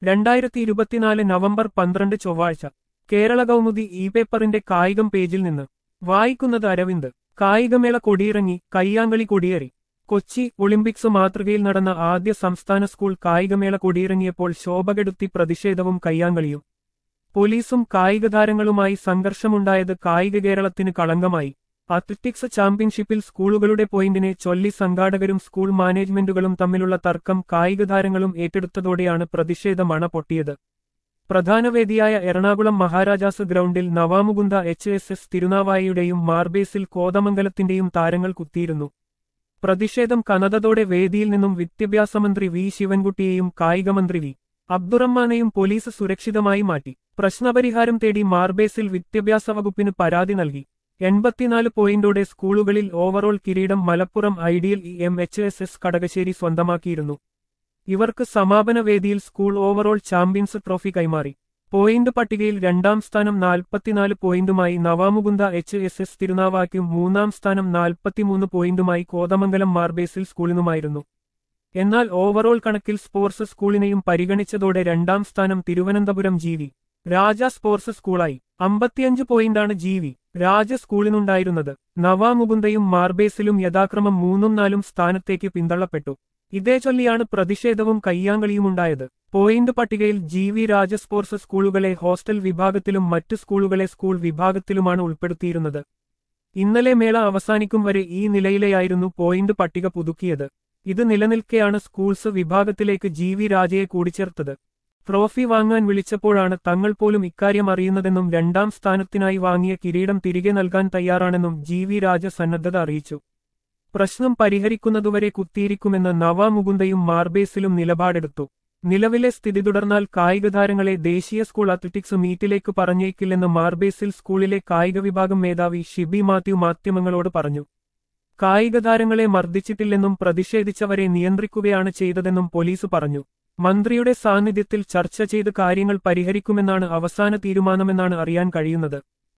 രണ്ടായിരത്തി ഇരുപത്തിനാല് നവംബർ പന്ത്രണ്ട് ചൊവ്വാഴ്ച കേരള കൗമുദി ഇ പേപ്പറിന്റെ കായികം പേജിൽ നിന്ന് വായിക്കുന്നത് അരവിന്ദ് കായികമേള കൊടിയിറങ്ങി കയ്യാങ്കളി കൊടിയേറി കൊച്ചി ഒളിമ്പിക്സ് മാതൃകയിൽ നടന്ന ആദ്യ സംസ്ഥാന സ്കൂൾ കായികമേള കൊടിയിറങ്ങിയപ്പോൾ ശോഭകെടുത്തി പ്രതിഷേധവും കയ്യാങ്കളിയും പോലീസും കായിക താരങ്ങളുമായി സംഘർഷമുണ്ടായത് കായിക കേരളത്തിന് കളങ്കമായി അത്ലറ്റിക്സ് ചാമ്പ്യൻഷിപ്പിൽ സ്കൂളുകളുടെ പോയിന്റിനെ ചൊല്ലി സംഘാടകരും സ്കൂൾ മാനേജ്മെന്റുകളും തമ്മിലുള്ള തർക്കം കായിക താരങ്ങളും ഏറ്റെടുത്തതോടെയാണ് പ്രതിഷേധമണ പൊട്ടിയത് പ്രധാന വേദിയായ എറണാകുളം മഹാരാജാസ് ഗ്രൗണ്ടിൽ നവാമുകുന്ദ എച്ച് എസ് എസ് തിരുനാവായയുടെയും മാർബേസിൽ കോതമംഗലത്തിന്റെയും താരങ്ങൾ കുത്തിയിരുന്നു പ്രതിഷേധം കനതതോടെ വേദിയിൽ നിന്നും വിദ്യാഭ്യാസമന്ത്രി വി ശിവൻകുട്ടിയെയും കായികമന്ത്രി വി അബ്ദുറഹ്മാനെയും പോലീസ് സുരക്ഷിതമായി മാറ്റി പ്രശ്നപരിഹാരം തേടി മാർബേസിൽ വിദ്യാഭ്യാസ വകുപ്പിന് പരാതി നൽകി എൺപത്തിനാല് പോയിന്റോടെ സ്കൂളുകളിൽ ഓവറോൾ കിരീടം Malappuram ideal E M H S S Kadakassery സ്വന്തമാക്കിയിരുന്നു ഇവർക്ക് സമാപന വേദിയിൽ സ്കൂൾ ഓവറോൾ ചാമ്പ്യൻസ് ട്രോഫി കൈമാറി പോയിന്റ് പട്ടികയിൽ രണ്ടാം സ്ഥാനം നാൽപ്പത്തിനാല് പോയിന്റുമായി നവാമുകുന്ദ എച്ച് എസ് എസ് തിരുനാവാക്കും മൂന്നാം സ്ഥാനം നാൽപ്പത്തിമൂന്ന് പോയിന്റുമായി കോതമംഗലം മാർബേസിൽ സ്കൂളിനുമായിരുന്നു എന്നാൽ ഓവറോൾ കണക്കിൽ സ്പോർട്സ് സ്കൂളിനെയും പരിഗണിച്ചതോടെ രണ്ടാം സ്ഥാനം Thiruvananthapuram G V Raja sports സ്കൂളായി അമ്പത്തിയഞ്ച് പോയിന്റാണ് ജി വി രാജ സ്കൂളിനുണ്ടായിരുന്നത് നവാമുകുന്ദയും മാർബേസിലും യഥാക്രമം മൂന്നും നാലും സ്ഥാനത്തേക്ക് പിന്തള്ളപ്പെട്ടു ഇതേ ചൊല്ലിയാണ് പ്രതിഷേധവും കയ്യാങ്കളിയുമുണ്ടായത് പോയിന്റ് പട്ടികയിൽ ജി വി രാജ സ്പോർട്സ് സ്കൂളുകളെ ഹോസ്റ്റൽ വിഭാഗത്തിലും മറ്റ് സ്കൂളുകളെ സ്കൂൾ വിഭാഗത്തിലുമാണ് ഉൾപ്പെടുത്തിയിരുന്നത് ഇന്നലെ മേള അവസാനിക്കും വരെ ഈ നിലയിലെയായിരുന്നു പോയിന്റ് പട്ടിക പുതുക്കിയത് ഇത് നിലനിൽക്കെയാണ് സ്കൂൾസ് വിഭാഗത്തിലേക്ക് ജി വി രാജയെ കൂടിച്ചേർത്തത് ട്രോഫി വാങ്ങാൻ വിളിച്ചപ്പോഴാണ് തങ്ങൾ പോലും ഇക്കാര്യം അറിയുന്നതെന്നും രണ്ടാം സ്ഥാനത്തിനായി വാങ്ങിയ കിരീടം തിരികെ നൽകാൻ തയ്യാറാണെന്നും ജി വി രാജ സന്നദ്ധത അറിയിച്ചു പ്രശ്നം പരിഹരിക്കുന്നതുവരെ കുത്തിയിരിക്കുമെന്ന് നവാമുകുന്ദയും മാർബേസിലും നിലപാടെടുത്തു നിലവിലെ സ്ഥിതി തുടർന്നാൽ കായിക താരങ്ങളെ ദേശീയ സ്കൂൾ അത്ലറ്റിക്സ് മീറ്റിലേക്ക് പറഞ്ഞേക്കില്ലെന്ന് മാർബേസിൽ സ്കൂളിലെ കായിക വിഭാഗം മേധാവി ഷിബി മാത്യു മാധ്യമങ്ങളോട് പറഞ്ഞു കായിക താരങ്ങളെ മർദ്ദിച്ചിട്ടില്ലെന്നും പ്രതിഷേധിച്ചവരെ നിയന്ത്രിക്കുകയാണ് ചെയ്തതെന്നും പോലീസ് പറഞ്ഞു മന്ത്രിയുടെ സാന്നിധ്യത്തിൽ ചർച്ച ചെയ്ത് കാര്യങ്ങൾ പരിഹരിക്കുമെന്നാണ് അവസാന തീരുമാനമെന്നാണ് അറിയാൻ കഴിയുന്നത്